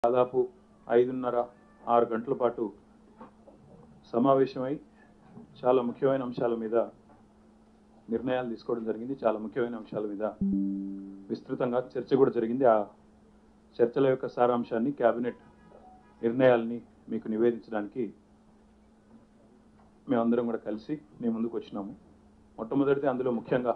దాదాపు ఐదున్నర ఆరు గంటల పాటు సమావేశమై చాలా ముఖ్యమైన అంశాల మీద నిర్ణయాలు తీసుకోవడం జరిగింది చాలా ముఖ్యమైన అంశాల మీద విస్తృతంగా చర్చ కూడా జరిగింది ఆ చర్చల యొక్క సారాంశాన్ని కేబినెట్ నిర్ణయాల్ని మీకు నివేదించడానికి మేమందరం కూడా కలిసి మేము ముందుకు వచ్చినాము మొట్టమొదటిది అందులో ముఖ్యంగా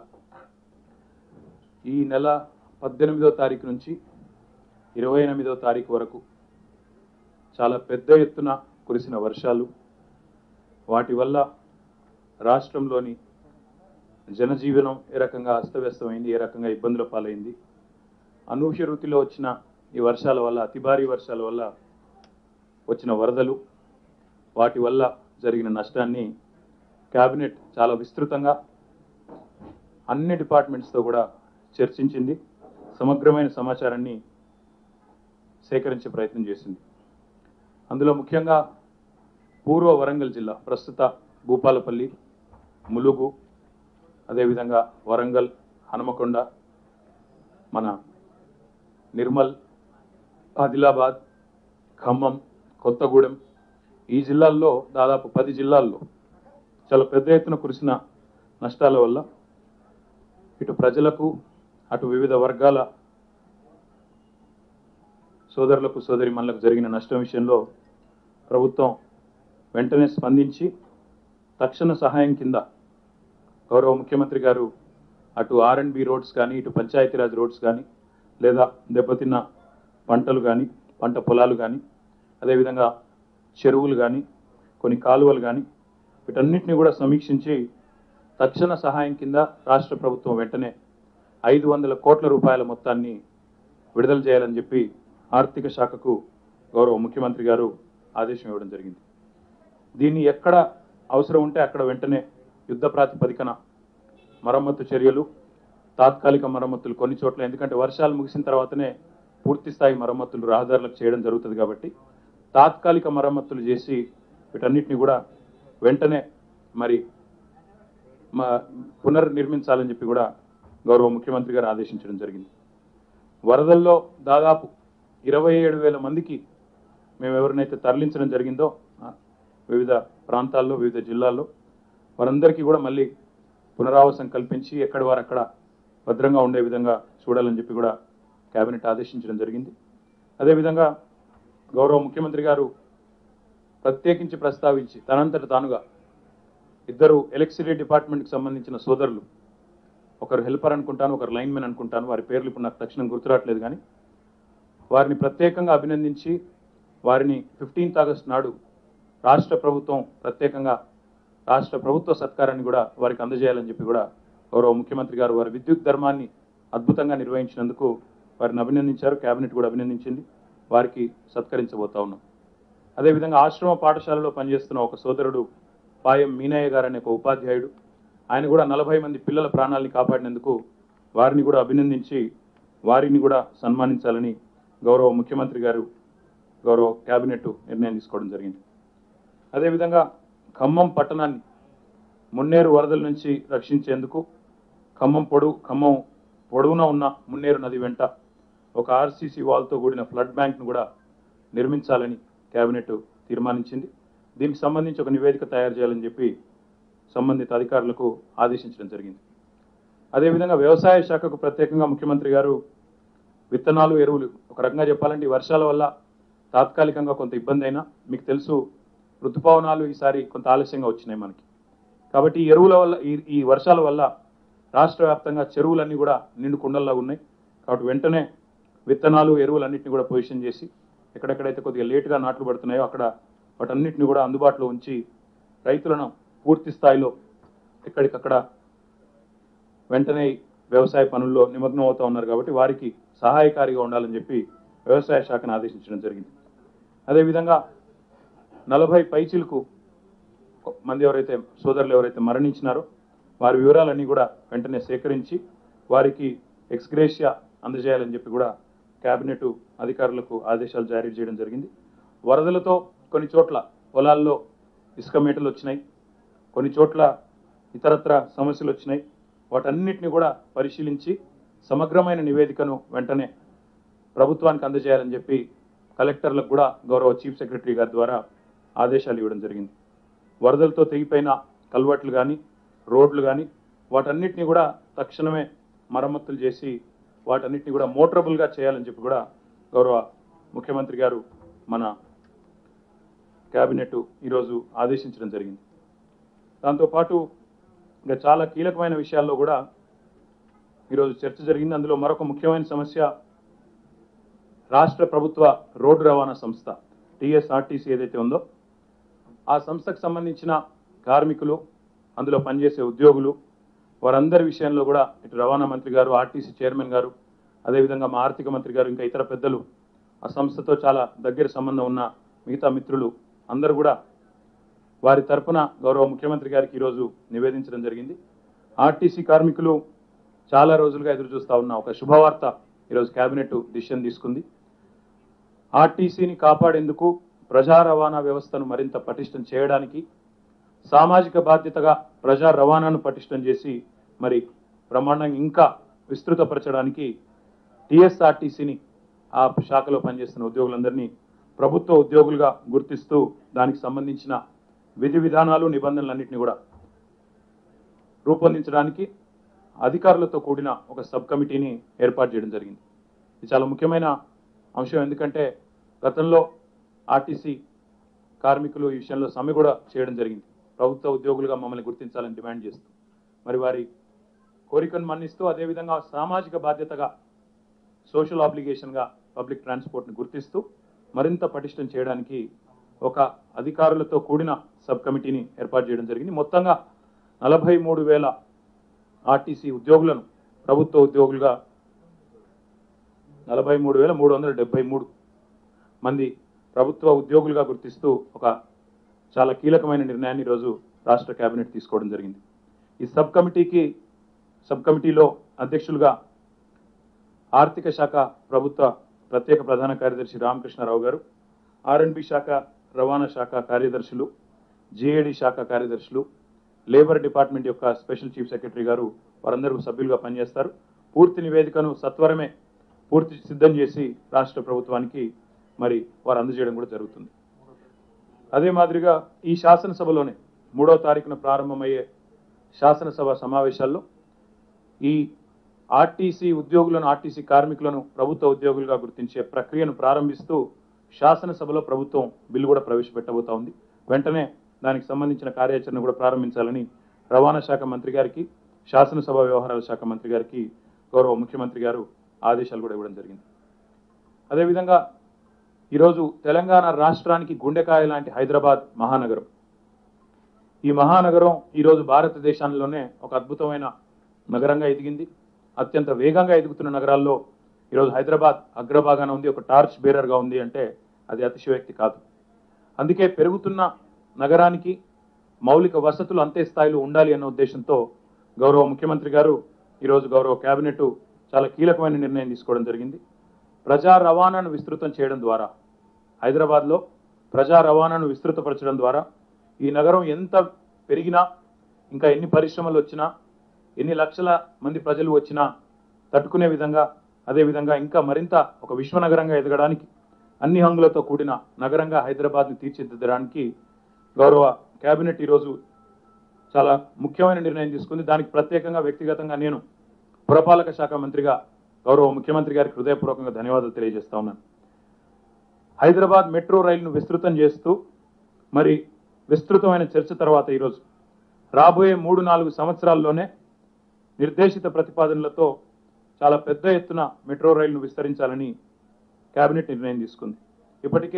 ఈ నెల పద్దెనిమిదో తారీఖు నుంచి ఇరవై ఎనిమిదో తారీఖు వరకు చాలా పెద్ద ఎత్తున కురిసిన వర్షాలు వాటి వల్ల రాష్ట్రంలోని జనజీవనం ఏ రకంగా అస్తవ్యస్తమైంది ఏ రకంగా ఇబ్బందుల పాలైంది అనూహ్య రీతిలో వచ్చిన ఈ వర్షాల వల్ల అతి భారీ వర్షాల వల్ల వచ్చిన వరదలు వాటి వల్ల జరిగిన నష్టాన్ని కేబినెట్ చాలా విస్తృతంగా అన్ని డిపార్ట్మెంట్స్తో కూడా చర్చించింది సమగ్రమైన సమాచారాన్ని సేకరించే ప్రయత్నం చేసింది అందులో ముఖ్యంగా పూర్వ వరంగల్ జిల్లా ప్రస్తుత భూపాలపల్లి ములుగు అదేవిధంగా వరంగల్ హనుమకొండ మన నిర్మల్ ఆదిలాబాద్ ఖమ్మం కొత్తగూడెం ఈ జిల్లాల్లో దాదాపు పది జిల్లాల్లో చాలా పెద్ద ఎత్తున కురిసిన నష్టాల వల్ల ఇటు ప్రజలకు అటు వివిధ వర్గాల సోదరులకు సోదరిమణులకు జరిగిన నష్టం విషయంలో ప్రభుత్వం వెంటనే స్పందించి తక్షణ సహాయం కింద గౌరవ ముఖ్యమంత్రి గారు అటు ఆర్ అండ్ బి రోడ్స్ కానీ ఇటు పంచాయతీరాజ్ రోడ్స్ కానీ లేదా దెబ్బతిన్న పంటలు కానీ పంట పొలాలు కానీ అదేవిధంగా చెరువులు కానీ కొన్ని కాలువలు కానీ వీటన్నిటిని కూడా సమీక్షించి తక్షణ సహాయం కింద రాష్ట్ర ప్రభుత్వం వెంటనే ఐదు వందల కోట్ల రూపాయల మొత్తాన్ని విడుదల చేయాలని చెప్పి ఆర్థిక శాఖకు గౌరవ ముఖ్యమంత్రి గారు ఆదేశం ఇవ్వడం జరిగింది దీన్ని ఎక్కడ అవసరం ఉంటే అక్కడ వెంటనే యుద్ధ ప్రాతిపదికన మరమ్మతు చర్యలు తాత్కాలిక మరమ్మతులు కొన్ని చోట్ల ఎందుకంటే వర్షాలు ముగిసిన తర్వాతనే పూర్తి స్థాయి మరమ్మతులు రహదారులకు చేయడం జరుగుతుంది కాబట్టి తాత్కాలిక మరమ్మతులు చేసి వీటన్నిటిని కూడా వెంటనే మరి మా పునర్నిర్మించాలని చెప్పి కూడా గౌరవ ముఖ్యమంత్రి గారు ఆదేశించడం జరిగింది వరదల్లో దాదాపు ఇరవై ఏడు వేల మందికి మేము ఎవరినైతే తరలించడం జరిగిందో ఆ, వివిధ ప్రాంతాల్లో వివిధ జిల్లాల్లో వారందరికీ కూడా మళ్ళీ పునరావాసం కల్పించి ఎక్కడి వారు అక్కడ భద్రంగా ఉండే విధంగా చూడాలని చెప్పి కూడా కేబినెట్ ఆదేశించడం జరిగింది అదేవిధంగా గౌరవ ముఖ్యమంత్రి గారు ప్రత్యేకించి ప్రస్తావించి తనంతట తానుగా ఇద్దరు ఎలక్ట్రిసిటీ డిపార్ట్మెంట్కి సంబంధించిన సోదరులు ఒకరు హెల్పర్ అనుకుంటాను ఒకరు లైన్మెన్ అనుకుంటాను వారి పేర్లు ఇప్పుడు నాకు తక్షణం గుర్తురావట్లేదు కానీ వారిని ప్రత్యేకంగా అభినందించి వారిని ఫిఫ్టీన్త్ ఆగస్ట్ నాడు రాష్ట్ర ప్రభుత్వం ప్రత్యేకంగా రాష్ట్ర ప్రభుత్వ సత్కారాన్ని కూడా వారికి అందజేయాలని చెప్పి కూడా గౌరవ ముఖ్యమంత్రి గారు వారి విద్యుత్ ధర్మాన్ని అద్భుతంగా నిర్వహించినందుకు వారిని అభినందించారు కేబినెట్ కూడా అభినందించింది వారికి సత్కరించబోతా ఉన్నాం అదేవిధంగా ఆశ్రమ పాఠశాలలో పనిచేస్తున్న ఒక సోదరుడు పాయం మీనయ్య గారు అనే ఒక ఉపాధ్యాయుడు ఆయన కూడా నలభై మంది పిల్లల ప్రాణాలని కాపాడినందుకు వారిని కూడా అభినందించి వారిని కూడా సన్మానించాలని గౌరవ ముఖ్యమంత్రి గారు గౌరవ కేబినెట్ నిర్ణయం తీసుకోవడం జరిగింది అదేవిధంగా ఖమ్మం పట్టణాన్ని మున్నేరు వరదల నుంచి రక్షించేందుకు ఖమ్మం పొడవు ఖమ్మం పొడవున ఉన్న మున్నేరు నది వెంట ఒక ఆర్సీసీ వాల్తో కూడిన ఫ్లడ్ బ్యాంక్ను కూడా నిర్మించాలని కేబినెట్ తీర్మానించింది దీనికి సంబంధించి ఒక నివేదిక తయారు చేయాలని చెప్పి సంబంధిత అధికారులకు ఆదేశించడం జరిగింది అదేవిధంగా వ్యవసాయ శాఖకు ప్రత్యేకంగా ముఖ్యమంత్రి గారు విత్తనాలు ఎరువులు ఒక రకంగా చెప్పాలంటే ఈ వర్షాల వల్ల తాత్కాలికంగా కొంత ఇబ్బంది అయినా మీకు తెలుసు ఋతుపవనాలు ఈసారి కొంత ఆలస్యంగా వచ్చినాయి మనకి కాబట్టి ఈ ఎరువుల వల్ల ఈ ఈ వర్షాల వల్ల రాష్ట్ర వ్యాప్తంగా చెరువులన్నీ కూడా నిండు కుండల్లా ఉన్నాయి కాబట్టి వెంటనే విత్తనాలు ఎరువులన్నింటినీ కూడా పొజిషన్ చేసి ఎక్కడెక్కడైతే కొద్దిగా లేటుగా నాట్లు పడుతున్నాయో అక్కడ వాటన్నిటిని కూడా అందుబాటులో ఉంచి రైతులను పూర్తి స్థాయిలో ఎక్కడికక్కడ వెంటనే వ్యవసాయ పనుల్లో నిమగ్నం అవుతా ఉన్నారు కాబట్టి వారికి సహాయకారిగా ఉండాలని చెప్పి వ్యవసాయ శాఖను ఆదేశించడం జరిగింది అదేవిధంగా నలభై పైచిలకు మంది ఎవరైతే సోదరులు ఎవరైతే మరణించినారో వారి వివరాలన్నీ కూడా వెంటనే సేకరించి వారికి ఎక్స్గ్రేషియా అందజేయాలని చెప్పి కూడా కేబినెట్ అధికారులకు ఆదేశాలు జారీ చేయడం జరిగింది వరదలతో కొన్ని చోట్ల పొలాల్లో ఇసుక మేటలు వచ్చినాయి కొన్ని చోట్ల ఇతరత్ర సమస్యలు వచ్చినాయి వాటన్నిటిని కూడా పరిశీలించి సమగ్రమైన నివేదికను వెంటనే ప్రభుత్వానికి అందజేయాలని చెప్పి కలెక్టర్లకు కూడా గౌరవ చీఫ్ సెక్రటరీ గారి ద్వారా ఆదేశాలు ఇవ్వడం జరిగింది వరదలతో తెగిపోయిన కల్వర్ట్లు కానీ రోడ్లు కానీ వాటన్నిటిని కూడా తక్షణమే మరమ్మతులు చేసి వాటన్నిటిని కూడా మోటరబుల్గా చేయాలని చెప్పి కూడా గౌరవ ముఖ్యమంత్రి గారు మన క్యాబినెట్ ఈరోజు ఆదేశించడం జరిగింది దాంతోపాటు ఇంకా చాలా కీలకమైన విషయాల్లో కూడా ఈరోజు చర్చ జరిగింది అందులో మరొక ముఖ్యమైన సమస్య రాష్ట్ర ప్రభుత్వ రోడ్డు రవాణా సంస్థ టీఎస్ఆర్టీసీ ఏదైతే ఉందో ఆ సంస్థకు సంబంధించిన కార్మికులు అందులో పనిచేసే ఉద్యోగులు వారందరి విషయంలో కూడా ఇటు రవాణా మంత్రి గారు ఆర్టీసీ చైర్మన్ గారు అదేవిధంగా మా ఆర్థిక మంత్రి గారు ఇంకా ఇతర పెద్దలు ఆ సంస్థతో చాలా దగ్గర సంబంధం ఉన్న మిగతా మిత్రులు అందరూ కూడా వారి తరపున గౌరవ ముఖ్యమంత్రి గారికి ఈరోజు నివేదించడం జరిగింది ఆర్టీసీ కార్మికులు చాలా రోజులుగా ఎదురు చూస్తా ఉన్న ఒక శుభవార్త ఈరోజు కేబినెట్ డిసిషన్ తీసుకుంది ఆర్టీసీని కాపాడేందుకు ప్రజా రవాణా వ్యవస్థను మరింత పటిష్టం చేయడానికి సామాజిక బాధ్యతగా ప్రజా రవాణాను పటిష్టం చేసి మరి బ్రహ్మాండంగా ఇంకా విస్తృతపరచడానికి టీఎస్ఆర్టీసీని ఆ శాఖలో పనిచేస్తున్న ఉద్యోగులందరినీ ప్రభుత్వ ఉద్యోగులుగా గుర్తిస్తూ దానికి సంబంధించిన విధి విధానాలు నిబంధనలన్నింటినీ కూడా రూపొందించడానికి అధికారులతో కూడిన ఒక సబ్ కమిటీని ఏర్పాటు చేయడం జరిగింది ఇది చాలా ముఖ్యమైన అంశం ఎందుకంటే గతంలో ఆర్టీసీ కార్మికులు ఈ విషయంలో సమ్మె కూడా చేయడం జరిగింది ప్రభుత్వ ఉద్యోగులుగా మమ్మల్ని గుర్తించాలని డిమాండ్ చేస్తూ మరి వారి కోరికను మన్నిస్తూ అదేవిధంగా సామాజిక బాధ్యతగా సోషల్ ఆబ్లిగేషన్గా పబ్లిక్ ట్రాన్స్పోర్ట్ని గుర్తిస్తూ మరింత పటిష్టం చేయడానికి ఒక అధికారులతో కూడిన సబ్ కమిటీని ఏర్పాటు చేయడం జరిగింది మొత్తంగా నలభై మూడు వేల ఆర్టీసీ ఉద్యోగులను ప్రభుత్వ ఉద్యోగులుగా నలభై మూడు వేల మూడు వందల డెబ్బై మూడు మంది ప్రభుత్వ ఉద్యోగులుగా గుర్తిస్తూ ఒక చాలా కీలకమైన నిర్ణయాన్ని ఈరోజు రాష్ట్ర కేబినెట్ తీసుకోవడం జరిగింది ఈ సబ్ కమిటీకి సబ్ కమిటీలో అధ్యక్షులుగా ఆర్థిక శాఖ ప్రభుత్వ ప్రత్యేక ప్రధాన కార్యదర్శి రామకృష్ణారావు గారు ఆర్ఎండ్బి శాఖ రవాణా శాఖ కార్యదర్శులు జేఏడి శాఖ కార్యదర్శులు లేబర్ డిపార్ట్మెంట్ యొక్క స్పెషల్ చీఫ్ సెక్రటరీ గారు వారందరూ సభ్యులుగా పనిచేస్తారు పూర్తి నివేదికను సత్వరమే పూర్తి సిద్ధం చేసి రాష్ట్ర ప్రభుత్వానికి మరి వారు అందజేయడం కూడా జరుగుతుంది అదే మాదిరిగా ఈ శాసనసభలోనే మూడో తారీఖున ప్రారంభమయ్యే శాసనసభ సమావేశాల్లో ఈ ఆర్టీసీ ఉద్యోగులను ఆర్టీసీ కార్మికులను ప్రభుత్వ ఉద్యోగులుగా గుర్తించే ప్రక్రియను ప్రారంభిస్తూ శాసనసభలో ప్రభుత్వం బిల్లు కూడా ప్రవేశపెట్టబోతా ఉంది వెంటనే దానికి సంబంధించిన కార్యాచరణ కూడా ప్రారంభించాలని రవాణా శాఖ మంత్రి గారికి శాసనసభ వ్యవహారాల శాఖ మంత్రి గారికి గౌరవ ముఖ్యమంత్రి గారు ఆదేశాలు కూడా ఇవ్వడం జరిగింది అదేవిధంగా ఈరోజు తెలంగాణ రాష్ట్రానికి గుండెకాయ లాంటి హైదరాబాద్ మహానగరం ఈ మహానగరం ఈరోజు భారతదేశంలోనే ఒక అద్భుతమైన నగరంగా ఎదిగింది అత్యంత వేగంగా ఎదుగుతున్న నగరాల్లో ఈరోజు హైదరాబాద్ అగ్రభాగాన ఉంది ఒక టార్చ్ బేరర్గా ఉంది అంటే అది అతిశయోక్తి కాదు అందుకే పెరుగుతున్న నగరానికి మౌలిక వసతులు అంతే స్థాయిలో ఉండాలి అన్న ఉద్దేశంతో గౌరవ ముఖ్యమంత్రి గారు ఈరోజు గౌరవ కేబినెట్ చాలా కీలకమైన నిర్ణయం తీసుకోవడం జరిగింది ప్రజా రవాణాను విస్తృతం చేయడం ద్వారా హైదరాబాద్లో ప్రజా రవాణాను విస్తృతపరచడం ద్వారా ఈ నగరం ఎంత పెరిగినా ఇంకా ఎన్ని పరిశ్రమలు వచ్చినా ఎన్ని లక్షల మంది ప్రజలు వచ్చినా తట్టుకునే విధంగా అదేవిధంగా ఇంకా మరింత ఒక విశ్వనగరంగా ఎదగడానికి అన్ని హంగులతో కూడిన నగరంగా హైదరాబాద్ని తీర్చిదిద్దడానికి గౌరవ కేబినెట్ ఈరోజు చాలా ముఖ్యమైన నిర్ణయం తీసుకుంది దానికి ప్రత్యేకంగా వ్యక్తిగతంగా నేను పురపాలక శాఖ మంత్రిగా గౌరవ ముఖ్యమంత్రి గారికి హృదయపూర్వకంగా ధన్యవాదాలు తెలియజేస్తా ఉన్నాను హైదరాబాద్ మెట్రో రైలును విస్తృతం చేస్తూ మరి విస్తృతమైన చర్చ తర్వాత ఈరోజు రాబోయే మూడు నాలుగు సంవత్సరాల్లోనే నిర్దేశిత ప్రతిపాదనలతో చాలా పెద్ద ఎత్తున మెట్రో రైలును విస్తరించాలని కేబినెట్ నిర్ణయం తీసుకుంది ఇప్పటికే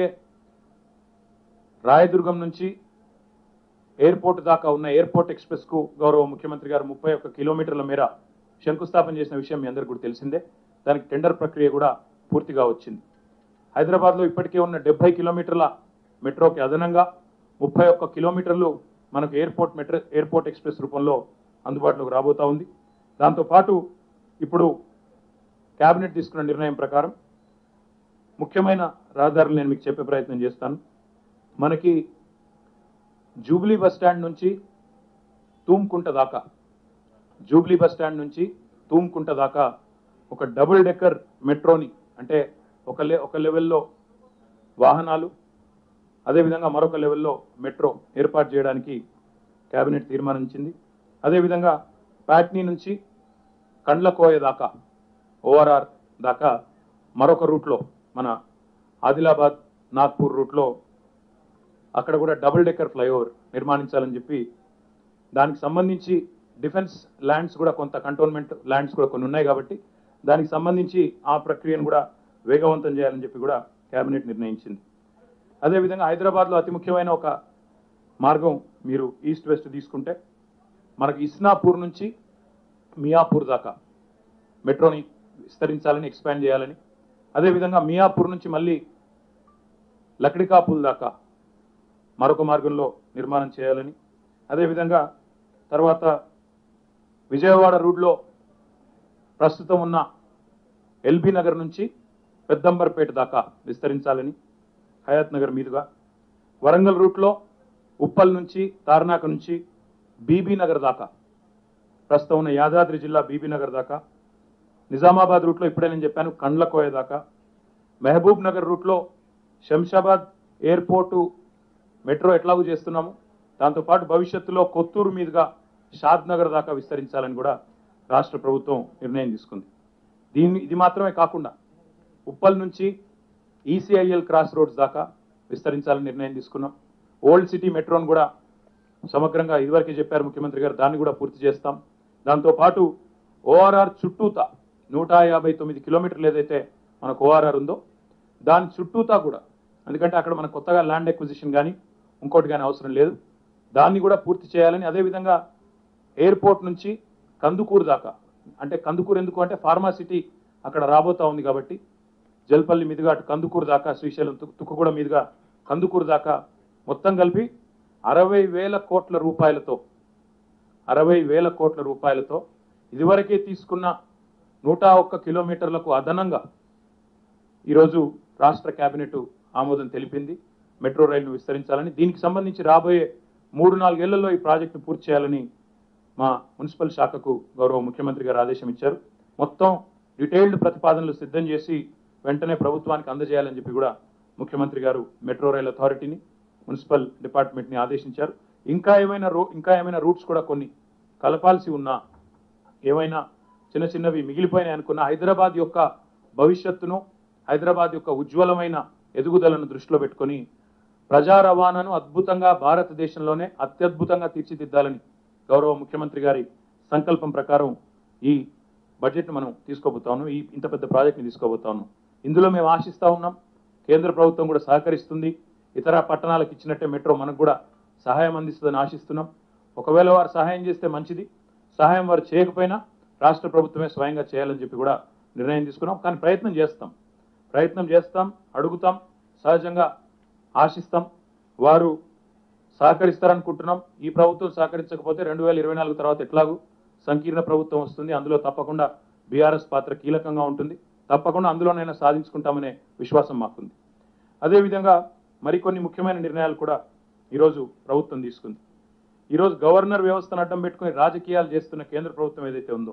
రాయదుర్గం నుంచి ఎయిర్పోర్ట్ దాకా ఉన్న ఎయిర్పోర్ట్ ఎక్స్ప్రెస్ కు గౌరవ ముఖ్యమంత్రి గారు ముప్పై ఒక్క కిలోమీటర్ల మేర శంకుస్థాపన చేసిన విషయం మీ అందరికీ కూడా తెలిసిందే దానికి టెండర్ ప్రక్రియ కూడా పూర్తిగా వచ్చింది హైదరాబాద్లో ఇప్పటికే ఉన్న డెబ్బై కిలోమీటర్ల మెట్రోకి అదనంగా ముప్పై ఒక్క కిలోమీటర్లు మనకు ఎయిర్పోర్ట్ మెట్రో ఎయిర్పోర్ట్ ఎక్స్ప్రెస్ రూపంలో అందుబాటులోకి రాబోతా ఉంది దాంతోపాటు ఇప్పుడు కేబినెట్ తీసుకున్న నిర్ణయం ప్రకారం ముఖ్యమైన రహదారులు నేను మీకు చెప్పే ప్రయత్నం చేస్తాను మనకి జూబ్లీ బస్ స్టాండ్ నుంచి తూమ్కుంట దాకా జూబ్లీ బస్ స్టాండ్ నుంచి తూమ్కుంట దాకా ఒక డబుల్ డెక్కర్ మెట్రోని అంటే ఒక లె ఒక లెవెల్లో వాహనాలు అదేవిధంగా మరొక లెవెల్లో మెట్రో ఏర్పాటు చేయడానికి కేబినెట్ తీర్మానించింది అదేవిధంగా ప్యాట్నీ నుంచి కండ్లకోయ దాకా ఓఆర్ఆర్ దాకా మరొక రూట్లో మన ఆదిలాబాద్ నాగ్పూర్ రూట్లో అక్కడ కూడా డబుల్ డెక్కర్ ఫ్లైఓవర్ నిర్మాణించాలని చెప్పి దానికి సంబంధించి డిఫెన్స్ ల్యాండ్స్ కూడా కొంత కంటోన్మెంట్ ల్యాండ్స్ కూడా కొన్ని ఉన్నాయి కాబట్టి దానికి సంబంధించి ఆ ప్రక్రియను కూడా వేగవంతం చేయాలని చెప్పి కూడా కేబినెట్ నిర్ణయించింది అదేవిధంగా హైదరాబాద్లో అతి ముఖ్యమైన ఒక మార్గం మీరు ఈస్ట్ వెస్ట్ తీసుకుంటే మనకు ఇస్నాపూర్ నుంచి మియాపూర్ దాకా మెట్రోని విస్తరించాలని ఎక్స్పాండ్ చేయాలని అదేవిధంగా మియాపూర్ నుంచి మళ్ళీ లక్డికాపుల్ దాకా మరొక మార్గంలో నిర్మాణం చేయాలని అదేవిధంగా తర్వాత విజయవాడ రూట్లో ప్రస్తుతం ఉన్న ఎల్బీ నగర్ నుంచి పెద్దంబర్పేట దాకా విస్తరించాలని హయాత్ నగర్ మీదుగా వరంగల్ రూట్లో ఉప్పల్ నుంచి తార్నాక నుంచి బీబీ నగర్ దాకా ప్రస్తుతం ఉన్న యాదాద్రి జిల్లా బీబీ నగర్ దాకా నిజామాబాద్ రూట్లో ఇప్పుడే నేను చెప్పాను కండ్లకోయ దాకా మహబూబ్ నగర్ రూట్లో శంషాబాద్ ఎయిర్పోర్టు మెట్రో ఎట్లాగూ చేస్తున్నాము దాంతోపాటు భవిష్యత్తులో కొత్తూరు మీదుగా షాద్ నగర్ దాకా విస్తరించాలని కూడా రాష్ట్ర ప్రభుత్వం నిర్ణయం తీసుకుంది దీన్ని ఇది మాత్రమే కాకుండా ఉప్పల్ నుంచి ఈసీఐఎల్ క్రాస్ రోడ్స్ దాకా విస్తరించాలని నిర్ణయం తీసుకున్నాం ఓల్డ్ సిటీ మెట్రోను కూడా సమగ్రంగా ఇదివరకే చెప్పారు ముఖ్యమంత్రి గారు దాన్ని కూడా పూర్తి చేస్తాం దాంతోపాటు ఓఆర్ఆర్ చుట్టూతా నూట యాభై తొమ్మిది కిలోమీటర్లు ఏదైతే మనకు ఓఆర్ఆర్ ఉందో దాని చుట్టూతా కూడా ఎందుకంటే అక్కడ మనకు కొత్తగా ల్యాండ్ ఎక్విజిషన్ కానీ ఇంకోటి కానీ అవసరం లేదు దాన్ని కూడా పూర్తి చేయాలని అదేవిధంగా ఎయిర్పోర్ట్ నుంచి కందుకూరు దాకా అంటే కందుకూరు ఎందుకు అంటే ఫార్మా సిటీ అక్కడ రాబోతా ఉంది కాబట్టి జల్పల్లి మీదుగా అటు కందుకూరు దాకా శ్రీశైలం తుక్కు- తుక్కుగూడ మీదుగా కందుకూరు దాకా మొత్తం కలిపి అరవై వేల కోట్ల రూపాయలతో అరవై వేల కోట్ల రూపాయలతో ఇదివరకే తీసుకున్న నూట ఒక్క కిలోమీటర్లకు అదనంగా ఈరోజు రాష్ట్ర కేబినెట్ ఆమోదం తెలిపింది మెట్రో రైలును విస్తరించాలని దీనికి సంబంధించి రాబోయే మూడు నాలుగేళ్లలో ఈ ప్రాజెక్టును పూర్తి చేయాలని మా మున్సిపల్ శాఖకు గౌరవ ముఖ్యమంత్రి గారు ఆదేశం ఇచ్చారు మొత్తం డీటెయిల్డ్ ప్రతిపాదనలు సిద్ధం చేసి వెంటనే ప్రభుత్వానికి అందజేయాలని చెప్పి కూడా ముఖ్యమంత్రి గారు మెట్రో రైల్ అథారిటీని మున్సిపల్ డిపార్ట్మెంట్ని ఆదేశించారు ఇంకా ఏమైనా రూ ఇంకా ఏమైనా రూట్స్ కూడా కొన్ని కలపాల్సి ఉన్నా ఏమైనా చిన్న చిన్నవి మిగిలిపోయినాయి అనుకున్న హైదరాబాద్ యొక్క భవిష్యత్తును హైదరాబాద్ యొక్క ఉజ్వలమైన ఎదుగుదలను దృష్టిలో పెట్టుకొని ప్రజా రవాణాను అద్భుతంగా భారతదేశంలోనే అత్యద్భుతంగా తీర్చిదిద్దాలని గౌరవ ముఖ్యమంత్రి గారి సంకల్పం ప్రకారం ఈ బడ్జెట్ను మనం తీసుకోబోతా ఉన్నాం ఈ ఇంత పెద్ద ప్రాజెక్ట్ని తీసుకోబోతా ఉన్నాం ఇందులో మేము ఆశిస్తా ఉన్నాం కేంద్ర ప్రభుత్వం కూడా సహకరిస్తుంది ఇతర పట్టణాలకు ఇచ్చినట్టే మెట్రో మనకు కూడా సహాయం అందిస్తుందని ఆశిస్తున్నాం ఒకవేళ వారు సహాయం చేస్తే మంచిది సహాయం వారు చేయకపోయినా రాష్ట్ర ప్రభుత్వమే స్వయంగా చేయాలని చెప్పి కూడా నిర్ణయం తీసుకున్నాం కానీ ప్రయత్నం చేస్తాం ప్రయత్నం చేస్తాం అడుగుతాం సహజంగా ఆశిస్తాం వారు సహకరిస్తారనుకుంటున్నాం ఈ ప్రభుత్వం సహకరించకపోతే రెండు వేల ఇరవై నాలుగు తర్వాత ఎట్లాగూ సంకీర్ణ ప్రభుత్వం వస్తుంది అందులో తప్పకుండా బీఆర్ఎస్ పాత్ర కీలకంగా ఉంటుంది తప్పకుండా అందులోనైనా సాధించుకుంటామనే విశ్వాసం మాకుంది అదేవిధంగా మరికొన్ని ముఖ్యమైన నిర్ణయాలు కూడా ఈరోజు ప్రభుత్వం తీసుకుంది ఈరోజు గవర్నర్ వ్యవస్థను అడ్డం పెట్టుకుని రాజకీయాలు చేస్తున్న కేంద్ర ప్రభుత్వం ఏదైతే ఉందో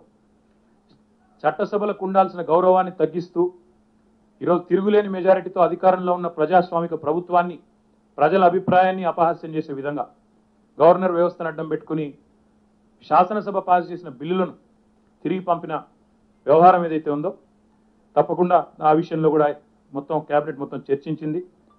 చట్టసభలకు ఉండాల్సిన గౌరవాన్ని తగ్గిస్తూ ఈరోజు తిరుగులేని మెజారిటీతో అధికారంలో ఉన్న ప్రజాస్వామిక ప్రభుత్వాన్ని ప్రజల అభిప్రాయాన్ని అపహాస్యం చేసే విధంగా గవర్నర్ వ్యవస్థను అడ్డం పెట్టుకుని శాసనసభ పాస్ చేసిన బిల్లులను తిరిగి పంపిన వ్యవహారం ఏదైతే ఉందో తప్పకుండా ఆ విషయంలో కూడా మొత్తం కేబినెట్ మొత్తం చర్చించింది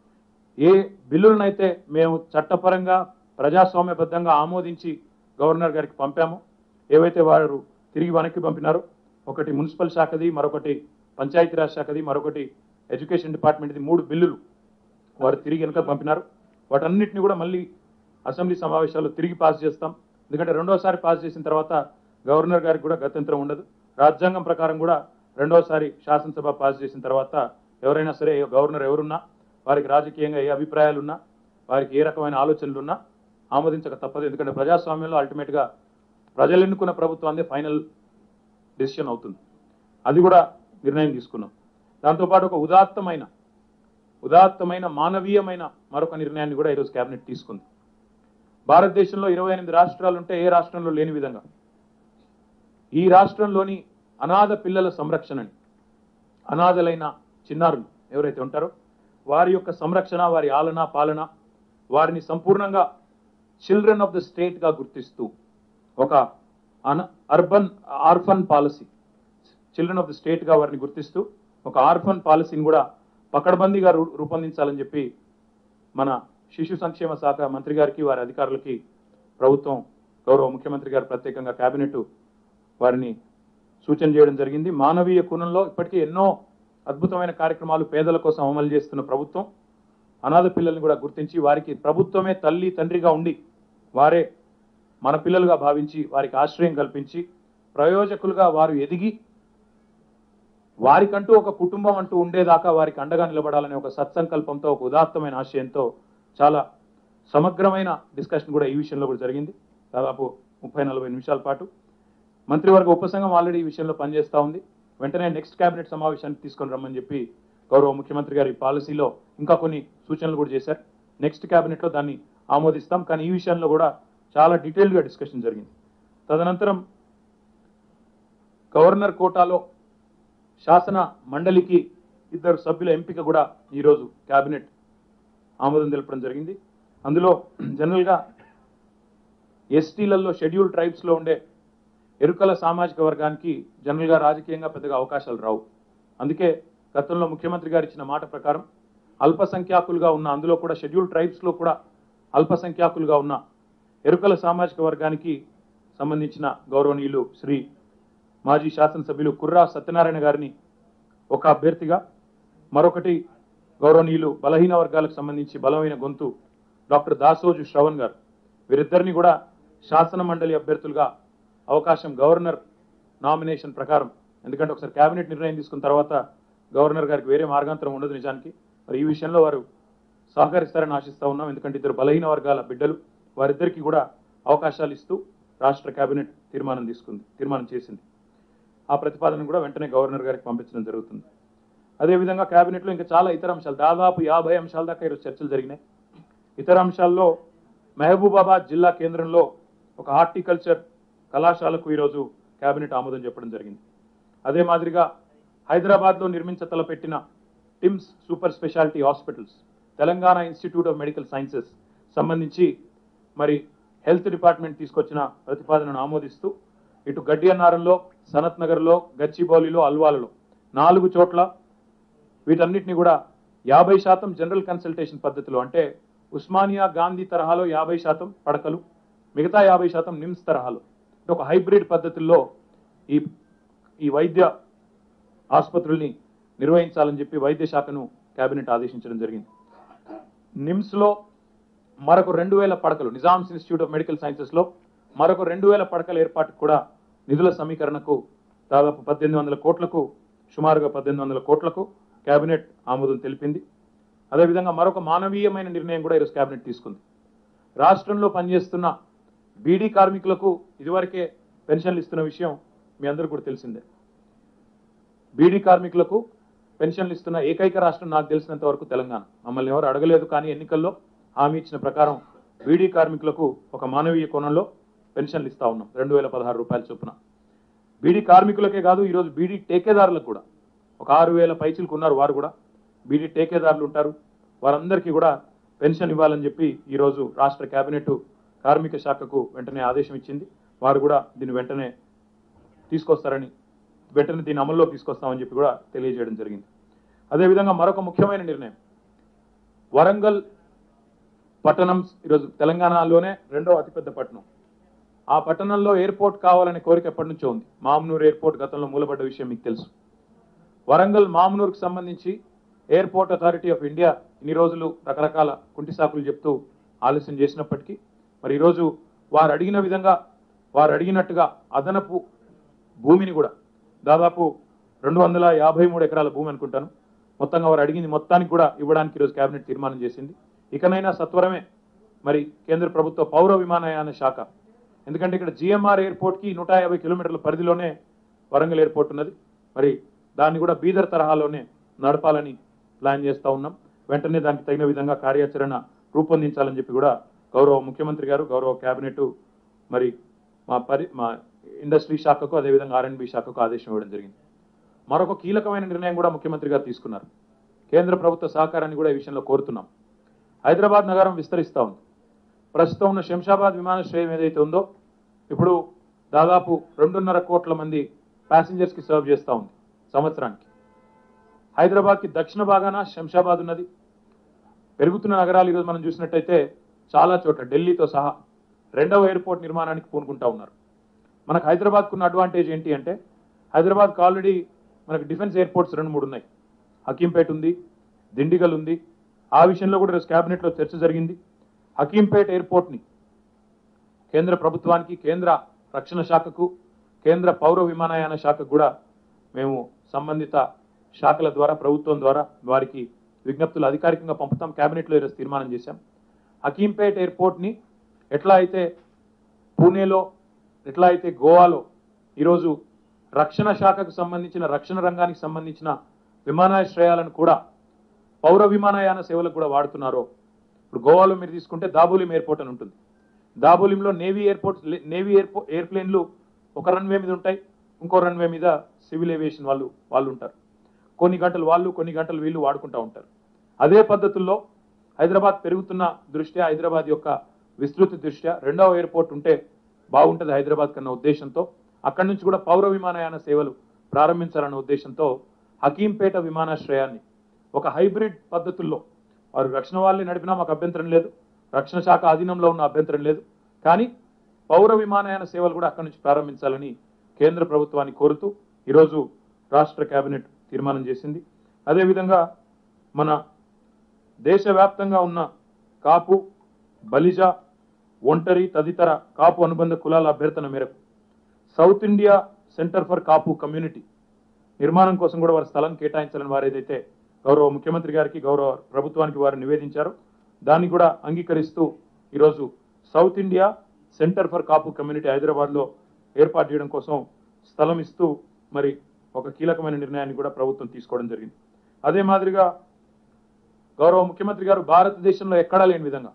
ఏ బిల్లులనైతే మేము చట్టపరంగా ప్రజాస్వామ్యబద్ధంగా ఆమోదించి గవర్నర్ గారికి పంపామో ఏవైతే వారు తిరిగి వెనక్కి పంపినారో ఒకటి మున్సిపల్ శాఖది మరొకటి పంచాయతీరాజ్ శాఖది మరొకటి ఎడ్యుకేషన్ డిపార్ట్మెంట్ది మూడు బిల్లులు వారు తిరిగి వెనక పంపినారు వాటన్నిటిని కూడా మళ్ళీ అసెంబ్లీ సమావేశాల్లో తిరిగి పాస్ చేస్తాం ఎందుకంటే రెండోసారి పాస్ చేసిన తర్వాత గవర్నర్ గారికి కూడా గత్యంతరం ఉండదు రాజ్యాంగం ప్రకారం కూడా రెండోసారి శాసనసభ పాస్ చేసిన తర్వాత ఎవరైనా సరే గవర్నర్ ఎవరున్నా వారికి రాజకీయంగా ఏ అభిప్రాయాలు ఉన్నా వారికి ఏ రకమైన ఆలోచనలు ఉన్నా ఆమోదించక తప్పదు ఎందుకంటే ప్రజాస్వామ్యంలో అల్టిమేట్గా ప్రజలు ఎన్నుకున్న ప్రభుత్వాన్ని ఫైనల్ డెసిషన్ అవుతుంది అది కూడా నిర్ణయం తీసుకున్నాం దాంతోపాటు ఒక ఉదాత్తమైన ఉదాత్తమైన మానవీయమైన మరొక నిర్ణయాన్ని కూడా ఈరోజు కేబినెట్ తీసుకుంది భారతదేశంలో ఇరవై ఎనిమిది రాష్ట్రాలు ఉంటే ఏ రాష్ట్రంలో లేని విధంగా ఈ రాష్ట్రంలోని అనాథ పిల్లల సంరక్షణని అనాథలైన చిన్నారులు ఎవరైతే ఉంటారో వారి యొక్క సంరక్షణ వారి ఆలన పాలన వారిని సంపూర్ణంగా చిల్డ్రన్ ఆఫ్ ద స్టేట్గా గుర్తిస్తూ ఒక అన urban orphan policy children of the స్టేట్గా వారిని గుర్తిస్తూ ఒక ఆర్ఫన్ పాలసీని కూడా పకడ్బందీగా రూ రూపొందించాలని చెప్పి మన శిశు సంక్షేమ శాఖ మంత్రి గారికి వారి అధికారులకి ప్రభుత్వం గౌరవ ముఖ్యమంత్రి గారు ప్రత్యేకంగా కేబినెట్ వారిని సూచన చేయడం జరిగింది మానవీయ కోణంలో ఇప్పటికీ ఎన్నో అద్భుతమైన కార్యక్రమాలు పేదల కోసం అమలు చేస్తున్న ప్రభుత్వం అనాథ పిల్లల్ని కూడా గుర్తించి వారికి ప్రభుత్వమే తల్లి తండ్రిగా ఉండి వారే మన పిల్లలుగా భావించి వారికి ఆశ్రయం కల్పించి ప్రయోజకులుగా వారు ఎదిగి వారికంటూ ఒక కుటుంబం అంటూ ఉండేదాకా వారికి అండగా నిలబడాలనే ఒక సత్సంకల్పంతో ఒక ఉదాత్తమైన ఆశయంతో చాలా సమగ్రమైన డిస్కషన్ కూడా ఈ విషయంలో కూడా జరిగింది దాదాపు ముప్పై నలభై నిమిషాల పాటు మంత్రివర్గ ఉపసంఘం ఆల్రెడీ ఈ విషయంలో పనిచేస్తూ ఉంది వెంటనే నెక్స్ట్ కేబినెట్ సమావేశానికి తీసుకొని రమ్మని చెప్పి గౌరవ ముఖ్యమంత్రి గారి పాలసీలో ఇంకా కొన్ని సూచనలు కూడా చేశారు నెక్స్ట్ కేబినెట్లో దాన్ని ఆమోదిస్తాం కానీ ఈ విషయంలో కూడా చాలా డీటెయిల్డ్గా డిస్కషన్ జరిగింది తదనంతరం గవర్నర్ కోటాలో శాసన మండలికి ఇద్దరు సభ్యుల ఎంపిక కూడా ఈరోజు కేబినెట్ ఆమోదం తెలపడం జరిగింది అందులో జనరల్గా ఎస్టీలలో షెడ్యూల్ ట్రైబ్స్లో ఉండే ఎరుకల సామాజిక వర్గానికి జనరల్గా రాజకీయంగా పెద్దగా అవకాశాలు రావు అందుకే గతంలో ముఖ్యమంత్రి గారు ఇచ్చిన మాట ప్రకారం అల్పసంఖ్యాకులుగా ఉన్న అందులో కూడా షెడ్యూల్ ట్రైబ్స్లో కూడా అల్పసంఖ్యాకులుగా ఉన్న ఎరుకల సామాజిక వర్గానికి సంబంధించిన గౌరవనీయులు శ్రీ మాజీ శాసనసభ్యులు కుర్రా సత్యనారాయణ గారిని ఒక అభ్యర్థిగా మరొకటి గౌరవనీయులు బలహీన వర్గాలకు సంబంధించి బలమైన గొంతు డాక్టర్ దాసోజు శ్రవణ్ గారు వీరిద్దరిని కూడా శాసన మండలి అభ్యర్థులుగా అవకాశం గవర్నర్ నామినేషన్ ప్రకారం ఎందుకంటే ఒకసారి కేబినెట్ నిర్ణయం తీసుకున్న తర్వాత గవర్నర్ గారికి వేరే మార్గాంతరం ఉండదు నిజానికి మరి ఈ విషయంలో వారు సహకరిస్తారని ఆశిస్తా ఉన్నాం ఎందుకంటే ఇద్దరు బలహీన వర్గాల బిడ్డలు వారిద్దరికీ కూడా అవకాశాలు ఇస్తూ రాష్ట్ర కేబినెట్ తీర్మానం తీసుకుంది తీర్మానం చేసింది ఆ ప్రతిపాదన కూడా వెంటనే గవర్నర్ గారికి పంపించడం జరుగుతుంది అదేవిధంగా కేబినెట్లో ఇంకా చాలా ఇతర అంశాలు దాదాపు యాభై అంశాల దాకా ఈరోజు చర్చలు జరిగినాయి ఇతర అంశాల్లో మహబూబాబాద్ జిల్లా కేంద్రంలో ఒక హార్టికల్చర్ కళాశాలకు ఈరోజు కేబినెట్ ఆమోదం చెప్పడం జరిగింది అదే మాదిరిగా హైదరాబాద్లో నిర్మించ తలపెట్టిన TIMS super speciality hospitals Telangana institute of medical sciences సంబంధించి మరి హెల్త్ డిపార్ట్మెంట్ తీసుకొచ్చిన ప్రతిపాదనను ఆమోదిస్తూ ఇటు గడ్డియన్నారంలో సనత్ నగర్లో గచ్చిబౌలిలో అల్వాలలో నాలుగు చోట్ల వీటన్నిటిని కూడా యాభై శాతం జనరల్ కన్సల్టేషన్ పద్ధతిలో అంటే ఉస్మానియా గాంధీ తరహాలో యాభై శాతం పడకలు మిగతా యాభై శాతం నిమ్స్ తరహాలో అంటే ఒక హైబ్రిడ్ పద్ధతుల్లో ఈ ఈ వైద్య ఆసుపత్రుల్ని నిర్వహించాలని చెప్పి వైద్య శాఖను కేబినెట్ ఆదేశించడం జరిగింది నిమ్స్లో మరొక రెండు వేల పడకలు నిజామ్స్ ఇన్స్టిట్యూట్ ఆఫ్ మెడికల్ సైన్సెస్లో మరొక రెండు వేల పడకల ఏర్పాటుకు కూడా నిధుల సమీకరణకు దాదాపు పద్దెనిమిది వందల కోట్లకు సుమారుగా పద్దెనిమిది వందల కోట్లకు కేబినెట్ ఆమోదం తెలిపింది అదేవిధంగా మరొక మానవీయమైన నిర్ణయం కూడా ఈరోజు కేబినెట్ తీసుకుంది రాష్ట్రంలో పనిచేస్తున్న బీడీ కార్మికులకు ఇదివరకే పెన్షన్లు ఇస్తున్న విషయం మీ అందరికీ కూడా తెలిసిందే బీడీ కార్మికులకు పెన్షన్లు ఇస్తున్న ఏకైక రాష్ట్రం నాకు తెలిసినంత వరకు తెలంగాణ మమ్మల్ని ఎవరు అడగలేదు కానీ ఎన్నికల్లో హామీ ఇచ్చిన ప్రకారం బీడీ కార్మికులకు ఒక మానవీయ కోణంలో పెన్షన్లు ఇస్తా ఉన్నాం రెండు వేల పదహారు రూపాయల చొప్పున బీడీ కార్మికులకే కాదు ఈరోజు బీడీ టేకేదారులకు కూడా ఒక ఆరు వేల పైచులకు ఉన్నారు వారు కూడా బీడీ టేకేదారులు ఉంటారు వారందరికీ కూడా పెన్షన్ ఇవ్వాలని చెప్పి ఈరోజు రాష్ట్ర కేబినెట్ కార్మిక శాఖకు వెంటనే ఆదేశం ఇచ్చింది వారు కూడా దీన్ని వెంటనే తీసుకొస్తారని వెంటనే దీన్ని అమల్లోకి తీసుకొస్తామని చెప్పి కూడా తెలియజేయడం జరిగింది అదేవిధంగా మరొక ముఖ్యమైన నిర్ణయం వరంగల్ పట్టణం ఈరోజు తెలంగాణలోనే రెండో అతిపెద్ద పట్టణం ఆ పట్టణంలో ఎయిర్పోర్ట్ కావాలనే కోరిక ఎప్పటి నుంచో ఉంది మామనూరు ఎయిర్పోర్ట్ గతంలో మూలపడ్డ విషయం మీకు తెలుసు వరంగల్ మామనూరుకు సంబంధించి ఎయిర్పోర్ట్ అథారిటీ ఆఫ్ ఇండియా ఇన్ని రోజులు రకరకాల కుంటి సాకులు చెప్తూ ఆలస్యం చేసినప్పటికీ మరి ఈరోజు వారు అడిగిన విధంగా వారు అడిగినట్టుగా అదనపు భూమిని కూడా దాదాపు రెండు వందల యాభై మూడు ఎకరాల భూమి అనుకుంటాను మొత్తంగా వారు అడిగింది మొత్తానికి కూడా ఇవ్వడానికి ఈరోజు కేబినెట్ తీర్మానం చేసింది ఇకనైనా సత్వరమే మరి కేంద్ర ప్రభుత్వ పౌర విమానయాన శాఖ ఎందుకంటే ఇక్కడ జిఎంఆర్ ఎయిర్పోర్ట్కి నూట యాభై కిలోమీటర్ల పరిధిలోనే వరంగల్ ఎయిర్పోర్ట్ ఉన్నది మరి దాన్ని కూడా బీదర్ తరహాలోనే నడపాలని ప్లాన్ చేస్తూ ఉన్నాం వెంటనే దానికి తగిన విధంగా కార్యాచరణ రూపొందించాలని చెప్పి కూడా గౌరవ ముఖ్యమంత్రి గారు గౌరవ కేబినెట్ మరి మా పరి మా ఇండస్ట్రీ శాఖకు అదేవిధంగా ఆర్ఎండ్బి శాఖకు ఆదేశం ఇవ్వడం జరిగింది మరొక కీలకమైన నిర్ణయం కూడా ముఖ్యమంత్రి గారు తీసుకున్నారు కేంద్ర ప్రభుత్వ సహకారాన్ని కూడా ఈ విషయంలో కోరుతున్నాం హైదరాబాద్ నగరం విస్తరిస్తూ ఉంది ప్రస్తుతం ఉన్న శంషాబాద్ విమానాశ్రయం ఏదైతే ఉందో ఇప్పుడు దాదాపు రెండున్నర కోట్ల మంది ప్యాసింజర్స్కి సర్వ్ చేస్తూ ఉంది సంవత్సరానికి హైదరాబాద్కి దక్షిణ భాగాన శంషాబాద్ ఉన్నది పెరుగుతున్న నగరాలు ఈరోజు మనం చూసినట్టయితే చాలా చోట్ల ఢిల్లీతో సహా రెండవ ఎయిర్పోర్ట్ నిర్మాణానికి పూనుకుంటా ఉన్నారు మనకు హైదరాబాద్కు ఉన్న అడ్వాంటేజ్ ఏంటి అంటే హైదరాబాద్కి ఆల్రెడీ మనకు డిఫెన్స్ ఎయిర్పోర్ట్స్ రెండు మూడు ఉన్నాయి హకీంపేట్ ఉంది దిండిగల్ ఉంది ఆ విషయంలో కూడా ఈరోజు క్యాబినెట్లో చర్చ జరిగింది హకీంపేట్ ఎయిర్పోర్ట్ని కేంద్ర ప్రభుత్వానికి కేంద్ర రక్షణ శాఖకు కేంద్ర పౌర విమానయాన శాఖకు కూడా మేము సంబంధిత శాఖల ద్వారా ప్రభుత్వం ద్వారా వారికి విజ్ఞప్తులు అధికారికంగా పంపుతాం క్యాబినెట్లో ఈరోజు తీర్మానం చేశాం హకీంపేట్ ఎయిర్పోర్ట్ని ఎట్లా అయితే పూణేలో ఎట్లా అయితే గోవాలో ఈరోజు రక్షణ శాఖకు సంబంధించిన రక్షణ రంగానికి సంబంధించిన విమానాశ్రయాలను కూడా పౌర విమానయాన సేవలకు కూడా వాడుతున్నారో ఇప్పుడు గోవాలో మీరు తీసుకుంటే దాబోలిం ఎయిర్పోర్ట్ అని ఉంటుంది దాబోలింలో నేవీ ఎయిర్పోర్ట్ నేవీ ఎయిర్పోర్ట్ ఎయిర్ప్లేన్లు ఒక రన్వే మీద ఉంటాయి ఇంకో రన్వే మీద సివిల్ ఏవియేషన్ వాళ్ళు వాళ్ళు ఉంటారు కొన్ని గంటలు వాళ్ళు కొన్ని గంటలు వీళ్ళు వాడుకుంటూ ఉంటారు అదే పద్ధతుల్లో హైదరాబాద్ పెరుగుతున్న దృష్ట్యా హైదరాబాద్ యొక్క విస్తృతి దృష్ట్యా రెండవ ఎయిర్పోర్ట్ ఉంటే బాగుంటుంది హైదరాబాద్ కన్నా ఉద్దేశంతో అక్కడి నుంచి కూడా పౌర విమానయాన సేవలు ప్రారంభించాలన్న ఉద్దేశంతో హకీంపేట విమానాశ్రయాన్ని ఒక హైబ్రిడ్ పద్ధతుల్లో వారు రక్షణ వాళ్ళని నడిపినా మాకు అభ్యంతరం లేదు రక్షణ శాఖ అధీనంలో ఉన్న అభ్యంతరం లేదు కానీ పౌర విమానయాన సేవలు కూడా అక్కడి నుంచి ప్రారంభించాలని కేంద్ర ప్రభుత్వాన్ని కోరుతూ ఈరోజు రాష్ట్ర కేబినెట్ తీర్మానం చేసింది అదేవిధంగా మన దేశవ్యాప్తంగా ఉన్న కాపు బలిజ ఒంటరి తదితర కాపు అనుబంధ కులాల అభ్యర్థన మేరకు south India centre for Kapu community నిర్మాణం కోసం కూడా వారి స్థలం కేటాయించాలని వారు ఏదైతే గౌరవ ముఖ్యమంత్రి గారికి గౌరవ ప్రభుత్వానికి వారు నివేదించారు దాన్ని కూడా అంగీకరిస్తూ ఈరోజు south India centre for Kapu community హైదరాబాద్లో ఏర్పాటు చేయడం కోసం స్థలం ఇస్తూ మరి ఒక కీలకమైన నిర్ణయాన్ని కూడా ప్రభుత్వం తీసుకోవడం జరిగింది అదే మాదిరిగా గౌరవ ముఖ్యమంత్రి గారు భారతదేశంలో ఎక్కడా లేని విధంగా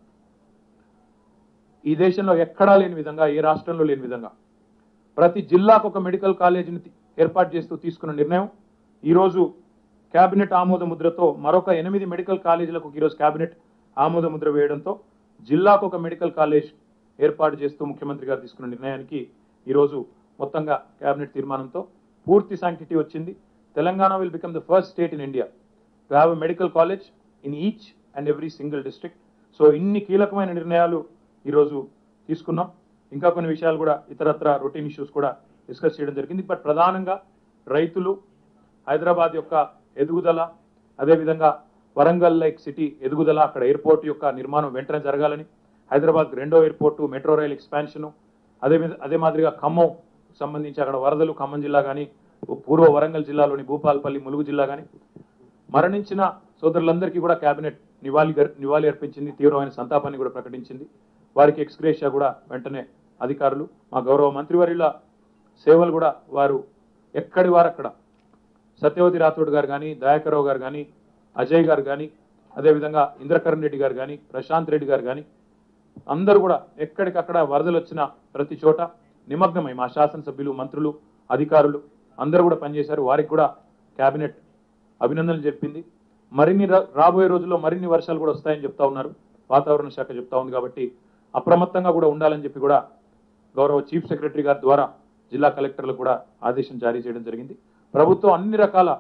ఈ దేశంలో ఎక్కడా లేని విధంగా ఏ రాష్ట్రంలో లేని విధంగా ప్రతి జిల్లాకు ఒక మెడికల్ కాలేజీని తి- ఏర్పాటు చేస్తూ తీసుకున్న నిర్ణయం ఈరోజు కేబినెట్ ఆమోద ముద్రతో మరొక ఎనిమిది మెడికల్ కాలేజీలకు ఈరోజు కేబినెట్ ఆమోద ముద్ర వేయడంతో జిల్లాకు ఒక మెడికల్ కాలేజ్ ఏర్పాటు చేస్తూ ముఖ్యమంత్రి గారు తీసుకున్న నిర్ణయానికి ఈరోజు మొత్తంగా కేబినెట్ తీర్మానంతో పూర్తి శాంక్టిటీ వచ్చింది Telangana will become the first state in India to have a medical college in each and every single district so ఇన్ని కీలకమైన నిర్ణయాలు ఈరోజు తీసుకున్నాం ఇంకా కొన్ని విషయాలు కూడా ఇతరత్ర రొటీన్ ఇష్యూస్ కూడా డిస్కస్ చేయడం జరిగింది బట్ ప్రధానంగా రైతులు హైదరాబాద్ యొక్క ఎదుగుదల అదేవిధంగా వరంగల్ లైక్ సిటీ ఎదుగుదల అక్కడ ఎయిర్పోర్ట్ యొక్క నిర్మాణం వెంటనే జరగాలని హైదరాబాద్ రెండో ఎయిర్పోర్టు మెట్రో రైల్ ఎక్స్పాన్షను అదే విధ- అదే మాదిరిగా ఖమ్మం సంబంధించి అక్కడ వరదలు ఖమ్మం జిల్లా కానీ పూర్వ వరంగల్ జిల్లాలోని భూపాలపల్లి ములుగు జిల్లా కానీ మరణించిన సోదరులందరికీ కూడా కేబినెట్ నివాళి గర్- నివాళి అర్పించింది తీవ్రమైన సంతాపాన్ని కూడా ప్రకటించింది వారికి ఎక్స్గ్రేషియా కూడా వెంటనే అధికారులు మా గౌరవ మంత్రివర్యుల సేవలు కూడా వారు ఎక్కడి వారు అక్కడ సత్యవతి రాథోడ్ గారు కానీ దయాకరావు గారు కానీ అజయ్ గారు కానీ అదేవిధంగా ఇంద్రకరణ్ రెడ్డి గారు కానీ ప్రశాంత్ రెడ్డి గారు కానీ అందరూ కూడా ఎక్కడికక్కడ వరదలు వచ్చిన ప్రతి చోట నిమగ్నమై మా శాసనసభ్యులు మంత్రులు అధికారులు అందరూ కూడా పనిచేశారు వారికి కూడా కేబినెట్ అభినందనలు చెప్పింది మరిన్ని రా- రాబోయే రోజుల్లో మరిన్ని వర్షాలు కూడా వస్తాయని చెప్తా ఉన్నారు వాతావరణ శాఖ చెప్తా ఉంది కాబట్టి అప్రమత్తంగా కూడా ఉండాలని చెప్పి కూడా గౌరవ చీఫ్ సెక్రటరీ గారి ద్వారా జిల్లా కలెక్టర్లకు కూడా ఆదేశం జారీ చేయడం జరిగింది ప్రభుత్వం అన్ని రకాల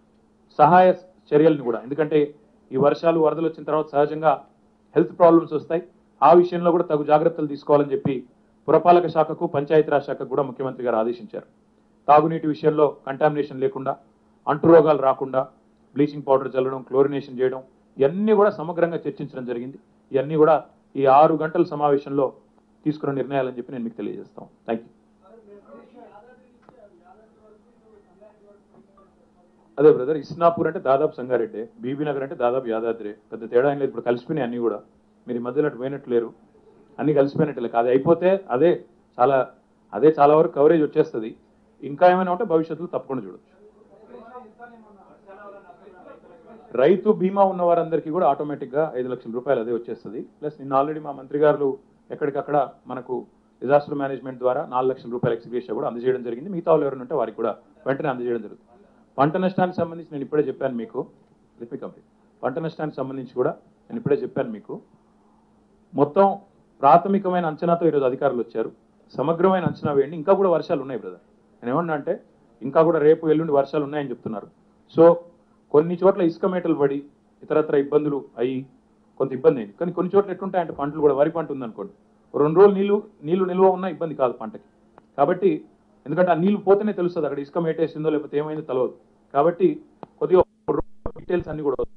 సహాయ చర్యలను కూడా ఎందుకంటే ఈ వర్షాలు వరదలు వచ్చిన తర్వాత సహజంగా హెల్త్ ప్రాబ్లమ్స్ వస్తాయి ఆ విషయంలో కూడా తగు జాగ్రత్తలు తీసుకోవాలని చెప్పి పురపాలక శాఖకు పంచాయతీరాజ్ శాఖకు కూడా ముఖ్యమంత్రి గారు ఆదేశించారు తాగునీటి విషయంలో కంటామినేషన్ లేకుండా అంటురోగాలు రాకుండా బ్లీచింగ్ పౌడర్ చల్లడం క్లోరినేషన్ చేయడం ఇవన్నీ కూడా సమగ్రంగా చర్చించడం జరిగింది ఇవన్నీ కూడా ఈ ఆరు గంటల సమావేశంలో తీసుకున్న నిర్ణయాలని చెప్పి నేను మీకు తెలియజేస్తాం థ్యాంక్ యూ అదే బ్రదర్ ఇస్నాపూర్ అంటే దాదాపు సంగారెడ్డి బీబీ నగర్ అంటే దాదాపు యాదాద్రి పెద్ద తేడా ఏం లేదు ఇప్పుడు కలిసిపోయినాయి అన్ని కూడా మీరు ఈ మధ్యలో అటు పోయినట్టు లేరు అన్ని కలిసిపోయినట్టు లేక అది అయిపోతే అదే చాలా అదే చాలా వరకు కవరేజ్ వచ్చేస్తుంది ఇంకా ఏమైనా ఉంటే భవిష్యత్తులో తప్పకుండా చూడొచ్చు రైతు బీమా ఉన్న వారందరికీ కూడా ఆటోమేటిక్ గా ఐదు లక్షల రూపాయలు అదే వచ్చేస్తుంది ప్లస్ నిన్న ఆల్రెడీ మా మంత్రి గారు ఎక్కడికక్కడ మనకు డిజాస్టర్ మేనేజ్మెంట్ ద్వారా నాలుగు లక్షల రూపాయల ఎక్స్గ్రేషియా కూడా అందజేయడం జరిగింది మిగతా వాళ్ళు ఎవరైనా ఉంటే వారికి కూడా వెంటనే అందజేయడం జరుగుతుంది పంట నష్టానికి సంబంధించి నేను ఇప్పుడే చెప్పాను మీకు లెట్ మీ కంప్లీట్ పంట నష్టానికి సంబంధించి కూడా నేను ఇప్పుడే చెప్పాను మీకు మొత్తం ప్రాథమికమైన అంచనాతో ఈరోజు అధికారులు వచ్చారు సమగ్రమైన అంచనా వేయండి ఇంకా కూడా వర్షాలు ఉన్నాయి బ్రదర్ నేను ఏమన్నా అంటే ఇంకా కూడా రేపు ఎల్లుండి వర్షాలు ఉన్నాయని చెప్తున్నారు సో కొన్ని చోట్ల ఇసుక మేటలు పడి ఇతరత్ర ఇబ్బందులు అయ్యి కొంత ఇబ్బంది అయింది కానీ కొన్ని చోట్ల ఎట్లుంటాయంటే పంటలు కూడా వరి పంట ఉందనుకోండి రెండు రోజులు నీళ్లు నీళ్లు నిల్వ ఉన్నా ఇబ్బంది కాదు పంటకి కాబట్టి ఎందుకంటే ఆ నీళ్లు పోతేనే తెలుస్తుంది అక్కడ ఇసుక మేటేసిందో లేకపోతే ఏమైందో తెలియదు కాబట్టి కొద్దిగా డీటెయిల్స్ అన్ని కూడా వస్తాయి.